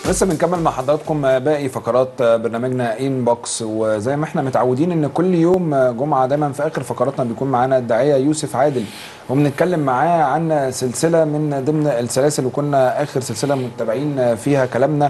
لسه بنكمل مع حضراتكم باقي فقرات برنامجنا ان بوكس وزي ما احنا متعودين ان كل يوم جمعه دايما في اخر فقراتنا بيكون معانا الداعيه يوسف عادل وبنتكلم معاه عن سلسله من ضمن السلاسل وكنا اخر سلسله متابعين فيها كلامنا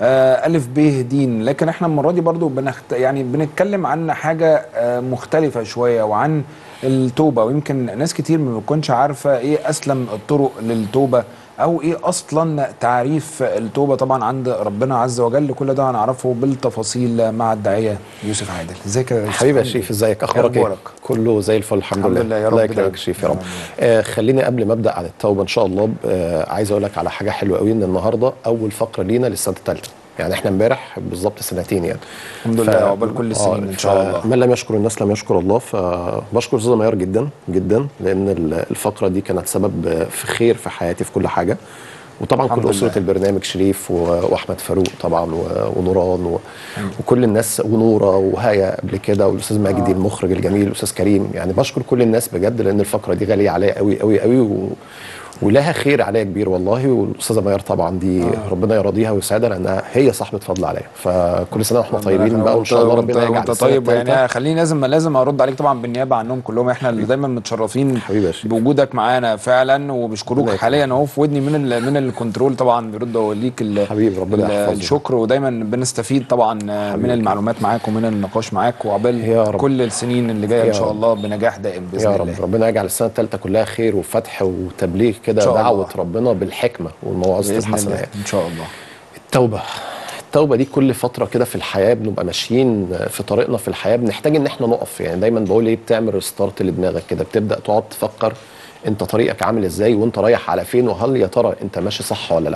ألف ب دين لكن احنا المرة دي برضو بنخت... يعني بنتكلم عن حاجة مختلفة شوية وعن التوبة ويمكن ناس كتير ما بتكونش عارفة ايه أسلم الطرق للتوبة او ايه اصلا تعريف التوبه طبعا عند ربنا عز وجل كل ده هنعرفه بالتفاصيل مع الداعيه يوسف عادل ازيك يا حبيبي يا شريف ازيك اخبارك ايه كله زي الفل الحمد, الحمد لله يا رب الله يكرمك شريف يا رب آه خليني قبل ما ابدا عن التوبه ان شاء الله آه عايز اقول لك على حاجه حلوه قوي ان النهارده اول فقره لينا للسنه الثالثه يعني احنا امبارح بالظبط سنتين يعني الحمد لله عقبال كل السنين ان شاء الله من لم يشكر الناس لم يشكر الله فبشكر استاذ ميار جدا جدا لان الفقره دي كانت سبب في خير في حياتي في كل حاجه وطبعا كل اسره الله. البرنامج شريف واحمد فاروق طبعا ونوران و... وكل الناس ونوره وهايا قبل كده والاستاذ مجدي آه. المخرج الجميل الاستاذ كريم يعني بشكر كل الناس بجد لان الفقره دي غاليه عليا قوي قوي قوي و... ولها خير عليا كبير والله والاستاذه ميار طبعا دي آه. ربنا يرضيها ويسعدها لانها هي صاحبه فضل عليا فكل سنه واحنا طيبين بقى وان شاء الله ربنا يجعل انت طيب يعني خليني لازم لازم ارد عليك طبعا بالنيابه عنهم كلهم احنا اللي دايما متشرفين بوجودك معانا فعلا وبيشكروك حاليا اهو في ودني من ال من الكنترول طبعا بيردوا ليك حبيبي ربنا يحفظك الشكر ودايما بنستفيد طبعا حبيبي. من المعلومات معاك ومن النقاش معاك وعقبال كل السنين اللي جايه ان شاء الله بنجاح دائم باذن يا الله يا رب ربنا يجعل السنه الثالثه كلها خير وفتح وتبليغ كده دعوه ربنا بالحكمه والمواعظ الحسنه ان شاء الله التوبه التوبه دي كل فتره كده في الحياه بنبقى ماشيين في طريقنا في الحياه بنحتاج ان احنا نقف يعني دايما بقول ايه بتعمل ريستارت لدماغك كده بتبدا تقعد تفكر انت طريقك عامل ازاي وانت رايح على فين وهل يا ترى انت ماشي صح ولا لا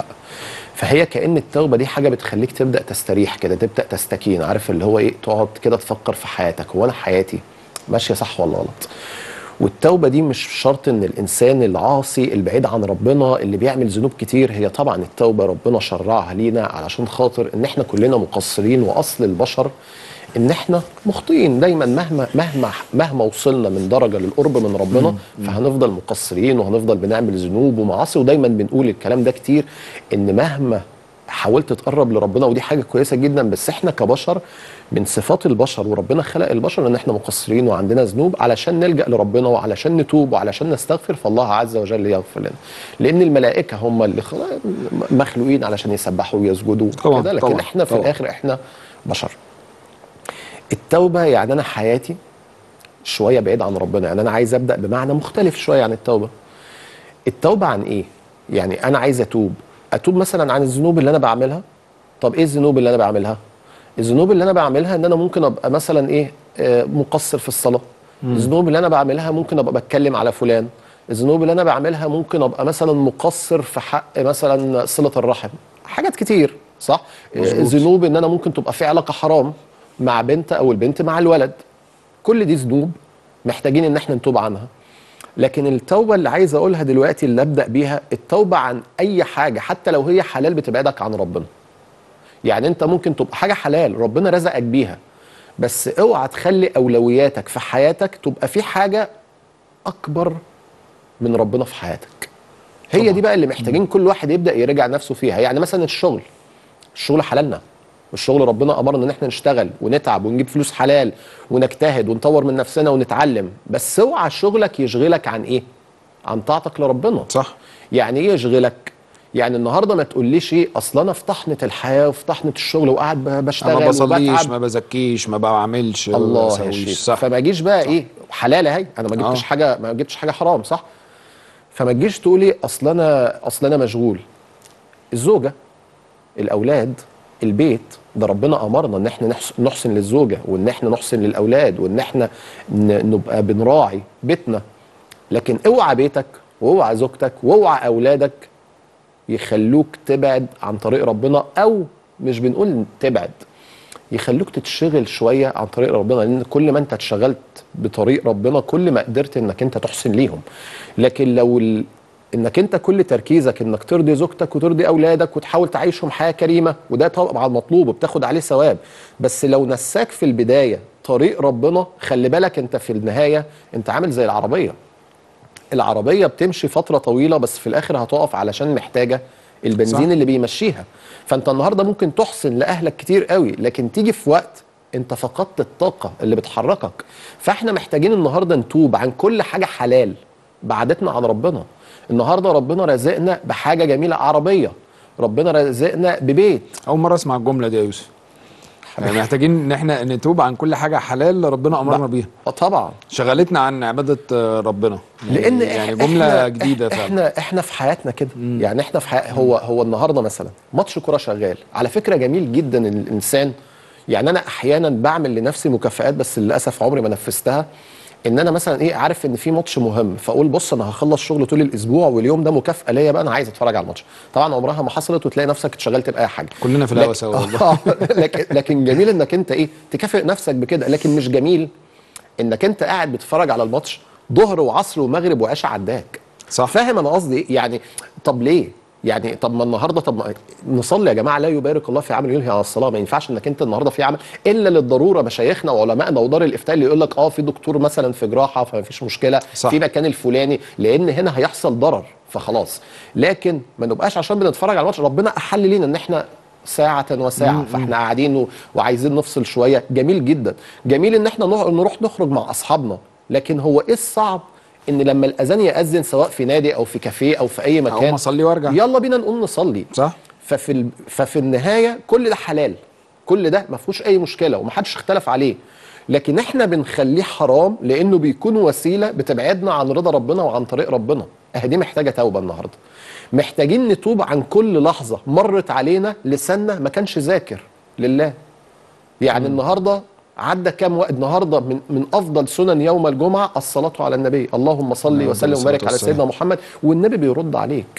فهي كان التوبه دي حاجه بتخليك تبدا تستريح كده تبدا تستكين عارف اللي هو ايه تقعد كده تفكر في حياتك هو انا حياتي ماشيه صح ولا غلط والتوبة دي مش شرط ان الانسان العاصي البعيد عن ربنا اللي بيعمل ذنوب كتير هي طبعا التوبة ربنا شرعها لينا علشان خاطر ان احنا كلنا مقصرين واصل البشر ان احنا مخطئين دايما مهما مهما مهما وصلنا من درجه للقرب من ربنا مم. فهنفضل مقصرين وهنفضل بنعمل ذنوب ومعاصي ودايما بنقول الكلام ده كتير ان مهما حاولت تقرب لربنا ودي حاجه كويسه جدا بس احنا كبشر من صفات البشر وربنا خلق البشر ان احنا مقصرين وعندنا ذنوب علشان نلجا لربنا وعلشان نتوب وعلشان نستغفر فالله عز وجل يغفر لنا لان الملائكه هم اللي مخلوقين علشان يسبحوا ويسجدوا كده لكن طبعا احنا في طبعا الاخر احنا بشر التوبه يعني انا حياتي شويه بعيد عن ربنا يعني انا عايز ابدا بمعنى مختلف شويه عن التوبه التوبه عن ايه يعني انا عايز اتوب اتوب مثلا عن الذنوب اللي انا بعملها طب ايه الذنوب اللي انا بعملها الذنوب اللي انا بعملها ان انا ممكن ابقى مثلا ايه آه مقصر في الصلاه الذنوب اللي انا بعملها ممكن ابقى بتكلم على فلان الذنوب اللي انا بعملها ممكن ابقى مثلا مقصر في حق مثلا صله الرحم حاجات كتير صح ذنوب ان انا ممكن تبقى في علاقه حرام مع بنت او البنت مع الولد كل دي ذنوب محتاجين ان احنا نتوب عنها لكن التوبة اللي عايز أقولها دلوقتي اللي أبدأ بيها التوبة عن أي حاجة حتى لو هي حلال بتبعدك عن ربنا يعني أنت ممكن تبقى حاجة حلال ربنا رزقك بيها بس اوعى تخلي أولوياتك في حياتك تبقى في حاجة أكبر من ربنا في حياتك هي طبعا. دي بقى اللي محتاجين كل واحد يبدأ يراجع نفسه فيها يعني مثلا الشغل الشغل حلالنا الشغل ربنا امرنا ان احنا نشتغل ونتعب ونجيب فلوس حلال ونجتهد ونطور من نفسنا ونتعلم بس اوعى شغلك يشغلك عن ايه عن طاعتك لربنا صح يعني ايه يشغلك يعني النهارده ما تقوليش ايه اصل انا في طحنه الحياه وفي طحنه الشغل وقاعد بشتغل ما بصليش ما بزكيش ما بعملش الله يا صح فما اجيش بقى صح. ايه حلال اهي انا ما جبتش آه. حاجه ما جبتش حاجه حرام صح فما تجيش تقولي اصل انا اصل انا مشغول الزوجه الاولاد البيت ده ربنا امرنا ان احنا نحسن للزوجه وان احنا نحسن للاولاد وان احنا نبقى بنراعي بيتنا لكن اوعى بيتك واوعى زوجتك واوعى اولادك يخلوك تبعد عن طريق ربنا او مش بنقول تبعد يخلوك تتشغل شويه عن طريق ربنا لان كل ما انت اتشغلت بطريق ربنا كل ما قدرت انك انت تحسن ليهم لكن لو انك انت كل تركيزك انك ترضي زوجتك وترضي اولادك وتحاول تعيشهم حياه كريمه وده طبعا مطلوب وبتاخد عليه ثواب بس لو نساك في البدايه طريق ربنا خلي بالك انت في النهايه انت عامل زي العربيه العربيه بتمشي فتره طويله بس في الاخر هتقف علشان محتاجه البنزين صح. اللي بيمشيها فانت النهارده ممكن تحسن لاهلك كتير قوي لكن تيجي في وقت انت فقدت الطاقه اللي بتحركك فاحنا محتاجين النهارده نتوب عن كل حاجه حلال بعدتنا عن ربنا النهارده ربنا رزقنا بحاجه جميله عربيه ربنا رزقنا ببيت اول مره اسمع الجمله دي يا يوسف يعني محتاجين ان احنا نتوب عن كل حاجه حلال ربنا امرنا بيها آه طبعا شغلتنا عن عباده آه، ربنا يعني لان يعني إح- جمله إحنا جديده إحنا فعلا احنا احنا في حياتنا كده يعني احنا في حي... هو هو النهارده مثلا ماتش كوره شغال على فكره جميل جدا إن الانسان يعني انا احيانا بعمل لنفسي مكافآت بس للاسف عمري ما نفذتها ان انا مثلا ايه عارف ان في ماتش مهم فاقول بص انا هخلص شغل طول الاسبوع واليوم ده مكافاه ليا بقى انا عايز اتفرج على الماتش طبعا عمرها ما حصلت وتلاقي نفسك اتشغلت باي حاجه كلنا في الهوا لكن- سوا والله. آه، لكن لكن جميل انك انت ايه تكافئ نفسك بكده لكن مش جميل انك انت قاعد بتتفرج على الماتش ظهر وعصر ومغرب وعشاء عداك صح. فاهم انا قصدي ايه يعني طب ليه يعني طب ما النهارده طب ما نصلي يا جماعه لا يبارك الله في عمل ينهي عن الصلاه ما ينفعش انك انت النهارده في عمل الا للضروره مشايخنا وعلمائنا ودار الافتاء اللي يقول لك اه في دكتور مثلا في جراحه فما فيش مشكله صح. في مكان الفلاني لان هنا هيحصل ضرر فخلاص لكن ما نبقاش عشان بنتفرج على الماتش ربنا احل لينا ان احنا ساعة وساعة فاحنا قاعدين و... وعايزين نفصل شوية جميل جدا جميل ان احنا نروح, نروح نخرج مع اصحابنا لكن هو ايه الصعب ان لما الاذان ياذن سواء في نادي او في كافيه او في اي مكان أقوم أصلي وأرجع. يلا بينا نقوم نصلي صح ففي ال... ففي النهايه كل ده حلال كل ده ما فيهوش اي مشكله ومحدش اختلف عليه لكن احنا بنخليه حرام لانه بيكون وسيله بتبعدنا عن رضا ربنا وعن طريق ربنا اه دي محتاجه توبه النهارده محتاجين نتوب عن كل لحظه مرت علينا لساننا ما كانش ذاكر لله يعني النهارده عدى كام وقت النهارده من من افضل سنن يوم الجمعه الصلاه على النبي اللهم صل عليه وسلم الصلاة وبارك على والسلام. سيدنا محمد والنبي بيرد عليك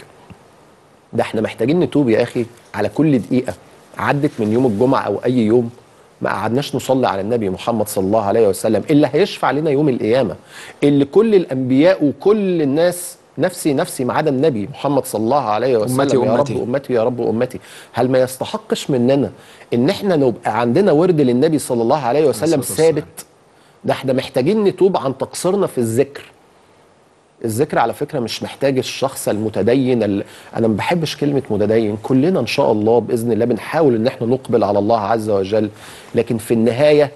ده احنا محتاجين نتوب يا اخي على كل دقيقه عدت من يوم الجمعه او اي يوم ما قعدناش نصلي على النبي محمد صلى الله عليه وسلم اللي هيشفع لنا يوم القيامه اللي كل الانبياء وكل الناس نفسي نفسي ما عدا النبي محمد صلى الله عليه وسلم أمتي يا أمتي. رب امتي يا رب امتي هل ما يستحقش مننا ان احنا نبقى عندنا ورد للنبي صلى الله عليه وسلم الصلاة والسلام. ثابت ده احنا محتاجين نتوب عن تقصيرنا في الذكر الذكر على فكره مش محتاج الشخص المتدين ال... انا ما بحبش كلمه متدين كلنا ان شاء الله باذن الله بنحاول ان احنا نقبل على الله عز وجل لكن في النهايه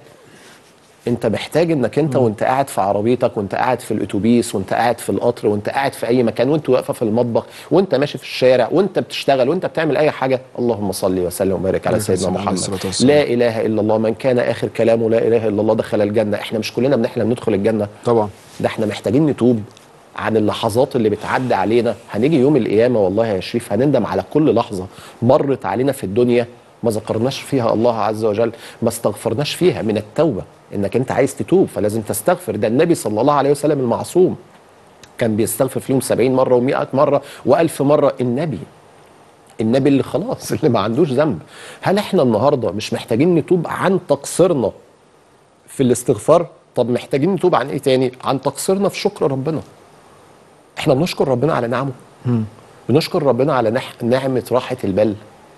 انت محتاج انك انت وانت قاعد في عربيتك وانت قاعد في الاتوبيس وانت قاعد في القطر وانت قاعد في اي مكان وانت واقفه في المطبخ وانت ماشي في الشارع وانت بتشتغل وانت بتعمل اي حاجه اللهم صل وسلم وبارك على عليه سيدنا الصلاة محمد والسلام. لا اله الا الله من كان اخر كلامه لا اله الا الله دخل الجنه احنا مش كلنا بنحلم ندخل الجنه طبعا ده احنا محتاجين نتوب عن اللحظات اللي بتعدي علينا هنيجي يوم القيامة والله يا شريف هنندم على كل لحظة مرت علينا في الدنيا ما ذكرناش فيها الله عز وجل ما استغفرناش فيها من التوبة انك انت عايز تتوب فلازم تستغفر ده النبي صلى الله عليه وسلم المعصوم كان بيستغفر في يوم 70 مرة و100 مرة و1000 مرة النبي النبي اللي خلاص اللي ما عندوش ذنب هل احنا النهارده مش محتاجين نتوب عن تقصيرنا في الاستغفار طب محتاجين نتوب عن ايه تاني عن تقصيرنا في شكر ربنا احنا بنشكر ربنا على نعمه بنشكر ربنا على نح... نعمه راحه البال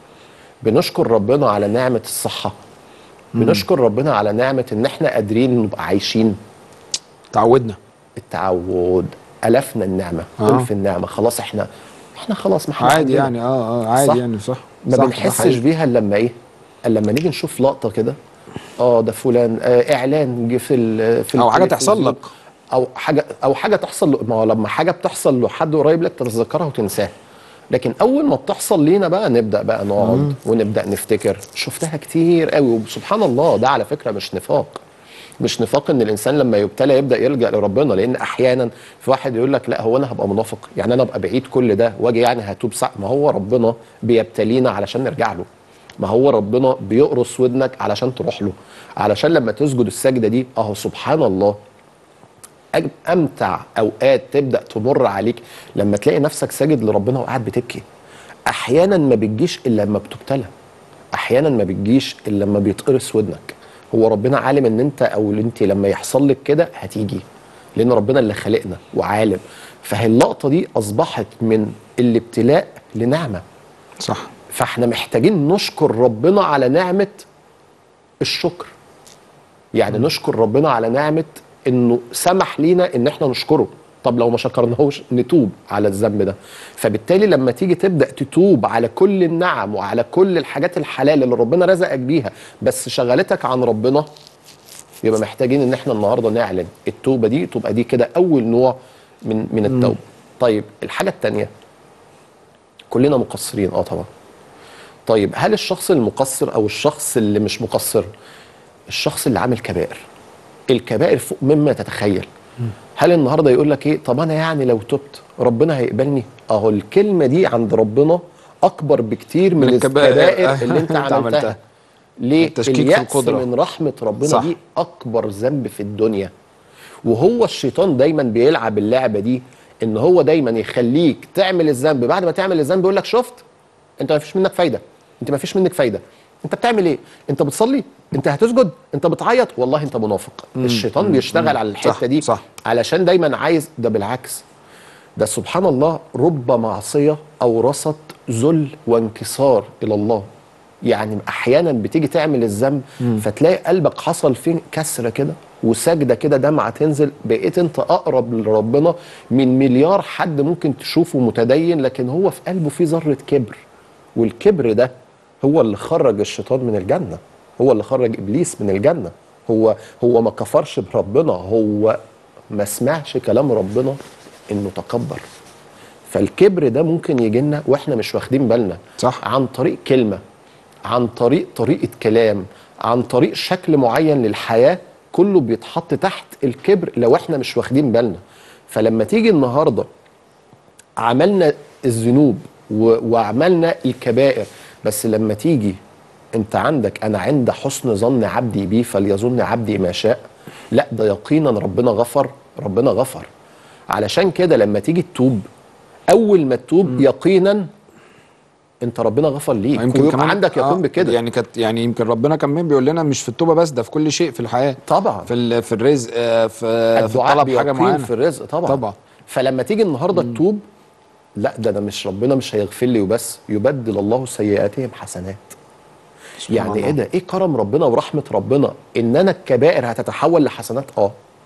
بنشكر ربنا على نعمه الصحه بنشكر ربنا على نعمه ان احنا قادرين نبقى عايشين تعودنا التعود الفنا النعمه آه. آه. في النعمه خلاص احنا احنا خلاص ما احنا عادي عندنا. يعني اه اه عادي صح؟ يعني صح ما صح، ده بنحسش حقيقي. بيها الا لما ايه الا لما نيجي نشوف لقطه كده اه ده فلان آه اعلان جه في ال- في أو حاجة التلفزيون. تحصل لك. او حاجه او حاجه تحصل له- ما هو لما حاجه بتحصل لحد قريب لك تتذكرها وتنساها لكن اول ما بتحصل لينا بقى نبدا بقى نقعد ونبدا نفتكر شفتها كتير قوي وسبحان الله ده على فكره مش نفاق مش نفاق ان الانسان لما يبتلى يبدا يلجا لربنا لان احيانا في واحد يقول لك لا هو انا هبقى منافق يعني انا ابقى بعيد كل ده واجي يعني هتوب ساعة ما هو ربنا بيبتلينا علشان نرجع له ما هو ربنا بيقرص ودنك علشان تروح له علشان لما تسجد السجده دي اهو سبحان الله أج- امتع اوقات تبدا تمر عليك لما تلاقي نفسك ساجد لربنا وقاعد بتبكي احيانا ما بتجيش الا لما بتبتلى احيانا ما بتجيش الا لما بيتقرص ودنك هو ربنا عالم ان انت او انت لما يحصل لك كده هتيجي لان ربنا اللي خلقنا وعالم فهي اللقطه دي اصبحت من الابتلاء لنعمه صح فاحنا محتاجين نشكر ربنا على نعمه الشكر يعني نشكر ربنا على نعمه انه سمح لينا ان احنا نشكره طب لو ما شكرناهوش نتوب على الذنب ده فبالتالي لما تيجي تبدا تتوب على كل النعم وعلى كل الحاجات الحلال اللي ربنا رزقك بيها بس شغلتك عن ربنا يبقى محتاجين ان احنا النهارده نعلن التوبه دي تبقى دي كده اول نوع من من التوبه طيب الحاجه الثانيه كلنا مقصرين اه طبعا طيب هل الشخص المقصر او الشخص اللي مش مقصر الشخص اللي عامل كبائر الكبائر فوق مما تتخيل هل النهارده يقول لك ايه طب انا يعني لو تبت ربنا هيقبلني اهو الكلمه دي عند ربنا اكبر بكتير من, من الكبائر. الكبائر اللي انت أنت عملتها عملتها. ليه التشكيك في اليأس القدرة. من رحمه ربنا صح. دي اكبر ذنب في الدنيا وهو الشيطان دايما بيلعب اللعبه دي ان هو دايما يخليك تعمل الذنب بعد ما تعمل الذنب يقول لك شفت انت ما فيش منك فايده انت ما فيش منك فايده انت بتعمل ايه انت بتصلي انت هتسجد انت بتعيط والله انت منافق الشيطان بيشتغل على الحته صح، دي صح. علشان دايما عايز ده بالعكس ده سبحان الله رب معصيه اورثت ذل وانكسار الى الله يعني احيانا بتيجي تعمل الذنب فتلاقي قلبك حصل فيه كسره كده وسجده كده دمعه تنزل بقيت انت اقرب لربنا من مليار حد ممكن تشوفه متدين لكن هو في قلبه فيه ذره كبر والكبر ده هو اللي خرج الشيطان من الجنه هو اللي خرج ابليس من الجنه هو هو ما كفرش بربنا هو ما سمعش كلام ربنا انه تكبر فالكبر ده ممكن يجي لنا واحنا مش واخدين بالنا صح. عن طريق كلمه عن طريق طريقه كلام عن طريق شكل معين للحياه كله بيتحط تحت الكبر لو احنا مش واخدين بالنا فلما تيجي النهارده عملنا الذنوب و- وعملنا الكبائر بس لما تيجي انت عندك انا عند حسن ظن عبدي بي فليظن عبدي ما شاء لا ده يقينا ربنا غفر ربنا غفر علشان كده لما تيجي تتوب اول ما تتوب يقينا انت ربنا غفر ليك ويبقى عندك يقين آه، بكده يعني كانت يعني يمكن ربنا كمان بيقول لنا مش في التوبه بس ده في كل شيء في الحياه طبعا في ال- في الرزق آه، في في الدعاء طلب حاجه بيقين معينه في الرزق طبعا طبعا. فلما تيجي النهارده تتوب لا ده ده مش ربنا مش هيغفر لي وبس يبدل الله سيئاتهم حسنات سبحان يعني الله. ايه ده ايه كرم ربنا ورحمه ربنا ان انا الكبائر هتتحول لحسنات اه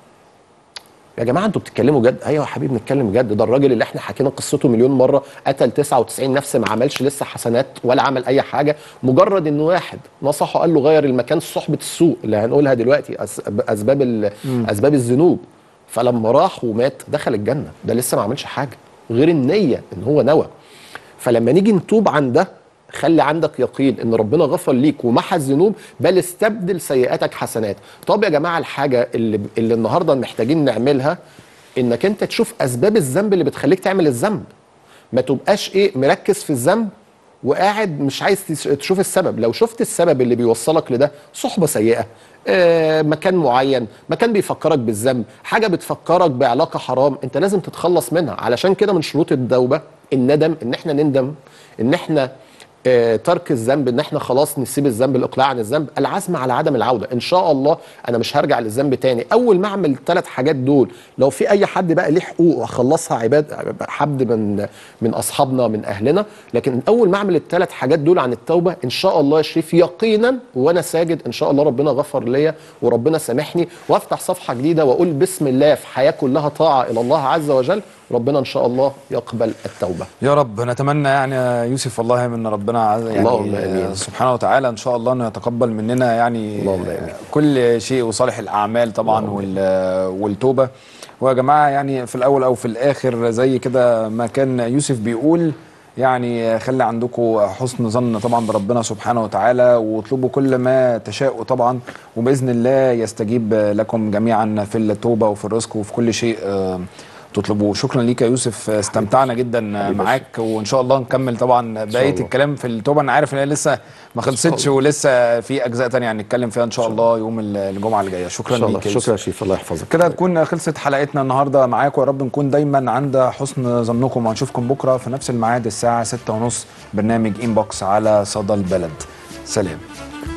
يا جماعه انتوا بتتكلموا جد ايوه يا حبيبي بنتكلم جد ده الراجل اللي احنا حكينا قصته مليون مره قتل 99 نفس ما عملش لسه حسنات ولا عمل اي حاجه مجرد ان واحد نصحه قال له غير المكان صحبه السوء اللي هنقولها دلوقتي أس- اسباب ال- اسباب الذنوب فلما راح ومات دخل الجنه ده لسه ما عملش حاجه غير النيه ان هو نوى فلما نيجي نتوب عن ده خلي عندك يقين ان ربنا غفر ليك ومحى الذنوب بل استبدل سيئاتك حسنات طب يا جماعه الحاجه اللي اللي النهارده محتاجين نعملها انك انت تشوف اسباب الذنب اللي بتخليك تعمل الذنب ما تبقاش ايه مركز في الذنب وقاعد مش عايز تس- تشوف السبب لو شفت السبب اللي بيوصلك لده صحبة سيئة آه، مكان معين مكان بيفكرك بالذنب حاجة بتفكرك بعلاقة حرام انت لازم تتخلص منها علشان كده من شروط التوبة الندم ان احنا نندم ان احنا آه، ترك الذنب ان احنا خلاص نسيب الذنب الاقلاع عن الذنب العزم على عدم العوده ان شاء الله انا مش هرجع للذنب تاني اول ما اعمل الثلاث حاجات دول لو في اي حد بقى ليه حقوق اخلصها عباد حد من من اصحابنا من اهلنا لكن اول ما اعمل الثلاث حاجات دول عن التوبه ان شاء الله يا شريف يقينا وانا ساجد ان شاء الله ربنا غفر ليا وربنا سامحني وافتح صفحه جديده واقول بسم الله في حياه كلها طاعه الى الله عز وجل ربنا ان شاء الله يقبل التوبه يا رب نتمنى يعني يا يوسف والله من ربنا عز يعني اللهم آمين. آه، سبحانه وتعالى ان شاء الله انه يتقبل مننا يعني اللهم آه، آمين. كل شيء وصالح الاعمال طبعا وال- آه، والتوبه ويا جماعه يعني في الاول او في الاخر زي كده ما كان يوسف بيقول يعني خلي عندكم حسن ظن طبعا بربنا سبحانه وتعالى واطلبوا كل ما تشاءوا طبعا وباذن الله يستجيب لكم جميعا في التوبه وفي الرزق وفي كل شيء آه، تطلبوه شكرا ليك يا يوسف استمتعنا جدا معاك وان شاء الله نكمل طبعا بقيه الله. الكلام في التوبه انا عارف ان هي لسه ما خلصتش ولسه في اجزاء تانية هنتكلم فيها ان شاء الله يوم الجمعه اللي جايه شكرا ان شاء الله ليك يا يوسف. شكرا يا شريف الله يحفظك كده تكون خلصت حلقتنا النهارده معاكم يا رب نكون دايما عند حسن ظنكم وهنشوفكم بكره في نفس الميعاد الساعه 6:30 برنامج انبوكس على صدى البلد سلام